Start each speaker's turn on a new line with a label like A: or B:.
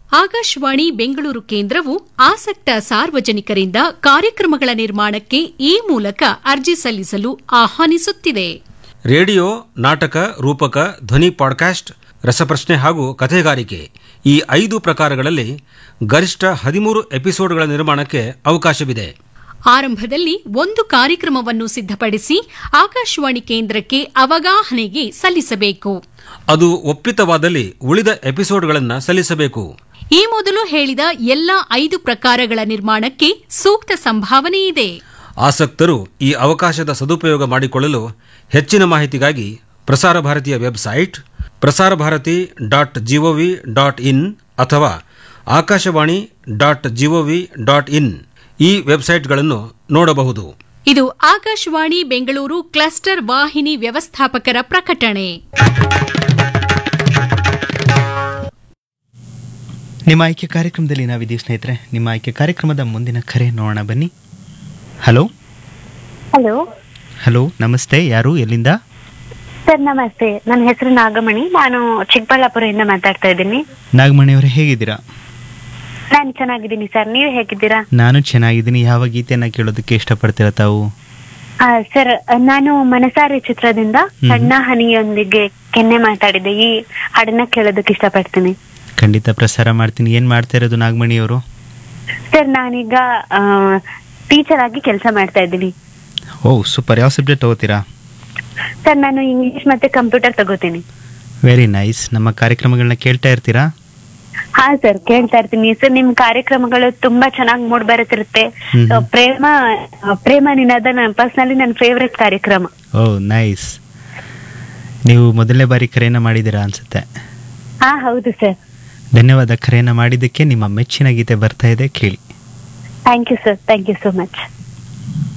A: ಆಕಾಶವಾಣಿ ಬೆಂಗಳೂರು ಕೇಂದ್ರವು ಆಸಕ್ತ ಸಾರ್ವಜನಿಕರಿಂದ ಕಾರ್ಯಕ್ರಮಗಳ ನಿರ್ಮಾಣಕ್ಕೆ ಈ ಮೂಲಕ ಅರ್ಜಿ ಸಲ್ಲಿಸಲು ಆಹ್ವಾನಿಸುತ್ತಿದೆ
B: ರೇಡಿಯೋ ನಾಟಕ ರೂಪಕ ಧ್ವನಿ ಪಾಡ್ಕಾಸ್ಟ್ ರಸಪ್ರಶ್ನೆ ಹಾಗೂ ಕಥೆಗಾರಿಕೆ ಈ ಐದು ಪ್ರಕಾರಗಳಲ್ಲಿ ಗರಿಷ್ಠ ಹದಿಮೂರು ಎಪಿಸೋಡ್ಗಳ ನಿರ್ಮಾಣಕ್ಕೆ ಅವಕಾಶವಿದೆ
A: ಆರಂಭದಲ್ಲಿ ಒಂದು ಕಾರ್ಯಕ್ರಮವನ್ನು ಸಿದ್ಧಪಡಿಸಿ ಆಕಾಶವಾಣಿ ಕೇಂದ್ರಕ್ಕೆ ಅವಗಾಹನೆಗೆ ಸಲ್ಲಿಸಬೇಕು
B: ಅದು ಒಪ್ಪಿತವಾದಲ್ಲಿ ಉಳಿದ ಎಪಿಸೋಡ್ಗಳನ್ನು ಸಲ್ಲಿಸಬೇಕು
A: ಈ ಮೊದಲು ಹೇಳಿದ ಎಲ್ಲ ಐದು ಪ್ರಕಾರಗಳ ನಿರ್ಮಾಣಕ್ಕೆ ಸೂಕ್ತ ಸಂಭಾವನೆ ಇದೆ
B: ಆಸಕ್ತರು ಈ ಅವಕಾಶದ ಸದುಪಯೋಗ ಮಾಡಿಕೊಳ್ಳಲು ಹೆಚ್ಚಿನ ಮಾಹಿತಿಗಾಗಿ ಪ್ರಸಾರ ಭಾರತಿಯ website Prasar Bharati dot gov dot in ಅಥವಾ Akashvani dot gov dot in ಈ ವೆಬ್ಸೈಟ್ಗಳನ್ನು ನೋಡಬಹುದು
A: ಇದು ಆಕಾಶವಾಣಿ ಬೆಂಗಳೂರು ಕ್ಲಸ್ಟರ್ ವಾಹಿನಿ ವ್ಯವಸ್ಥಾಪಕರ ಪ್ರಕಟಣೆ
C: ನಿಮ್ಮ ಆಯ್ಕೆ ಕಾರ್ಯಕ್ರಮದಲ್ಲಿ ನಾವಿದ್ದೀವಿ ಸ್ನೇಹಿತರೆ ನಿಮ್ಮ ಆಯ್ಕೆ ಕಾರ್ಯಕ್ರಮದ ಮುಂದಿನ ಕರೆ ನೋಡೋಣ ಬನ್ನಿ ಹಲೋ
D: ಹಲೋ
C: ಹಲೋ ನಮಸ್ತೆ ಯಾರು ಎಲ್ಲಿಂದ
D: ಸರ್ ನಮಸ್ತೆ ನನ್ನ ಹೆಸರು ನಾಗಮಣಿ ನಾನು ಚಿಕ್ಕಬಳ್ಳಾಪುರದಿಂದ ಮಾತಾಡ್ತಾ ಇದ್ದೀನಿ
C: ನಾಗಮಣಿ ಅವರೇ ಹೇಗಿದ್ದೀರಾ
D: ನಾನು ಚೆನ್ನಾಗಿದ್ದೀನಿ ಸರ್ ನೀವು ಹೇಗಿದ್ದೀರಾ
C: ನಾನು ಚೆನ್ನಾಗಿದ್ದೀನಿ ಯಾವ ಗೀತೆಯನ್ನ ಕೇಳೋದಕ್ಕೆ ಇಷ್ಟಪಡ್ತೀರಾ ತಾವು
D: ಆ, ಸರ್ ನಾನು ಮನಸಾರೆ ಚಿತ್ರದಿಂದ ಸಣ್ಣ ಹನಿಯೊಂದಿಗೆ ಕೆನ್ನೆ ಮಾತಾಡಿದೆ ಈ ಹಾಡನ್ನ ಕೇಳೋದಕ್ಕೆ ಇಷ್ಟಪಡ್ತೀನಿ
C: ಖಂಡಿತ ಪ್ರಸಾರ ಮಾಡ್ತೀನಿ ಏನು ಮಾಡ್ತಾ ಇರೋದು ನಾಗಮಣಿ ಅವರು
D: ಸರ್ ನಾನೀಗ ಟೀಚರ್ ಆಗಿ ಕೆಲಸ ಮಾಡ್ತಾ ಇದ್ದೀನಿ
C: ಓ ಸೂಪರ್ ಯಾವ ಸಬ್ಜೆಕ್ಟ್ ತಗೋತೀರಾ
D: ಸರ್ ನಾನು ಇಂಗ್ಲಿಷ್ ಮತ್ತೆ ಕಂಪ್ಯೂಟರ್ ತಗೋತೀನಿ
C: ವೆರಿ ನೈಸ್ ನಮ್ಮ ಕಾರ್ಯಕ್ರಮಗಳನ್ನ ಕೇಳ್ತಾ ಇರ್ತೀರಾ
D: ಹಾ ಸರ್ ಕೇಳ್ತಾ ಇರ್ತೀನಿ ಸರ್ ನಿಮ್ ಕಾರ್ಯಕ್ರಮಗಳು ತುಂಬಾ ಚೆನ್ನಾಗಿ ಮೂಡ್ ಬರುತ್ತಿರುತ್ತೆ
C: ಹ್ಮ್.
D: ಆ, ಪ್ರೇಮ ಆ, ಪ್ರೇಮ ನಿನಾದ ನನ್ನ ಪರ್ಸನಲಿ ನನ್ನ ಫೇವ್ರೆಟ್ ಕಾರ್ಯಕ್ರಮ
C: ಓ ನೈಸ್ ನೀವು ಮೊದಲನೇ ಬಾರಿ ಕರೆಯನ್ನ ಮಾಡಿದ್ದೀರಾ ಅನ್ಸುತ್ತೆ
D: ಹಾ ಹೌದು ಸರ್
C: ಧನ್ಯವಾದ ಕರೆಯನ್ನ ಮಾಡಿದ್ದಕ್ಕೆ ನಿಮ್ಮ ಮೆಚ್ಚಿನ ಗೀತೆ ಬರ್ತಾ ಇದೆ ಕೇಳಿ
D: thank you sir thank you so much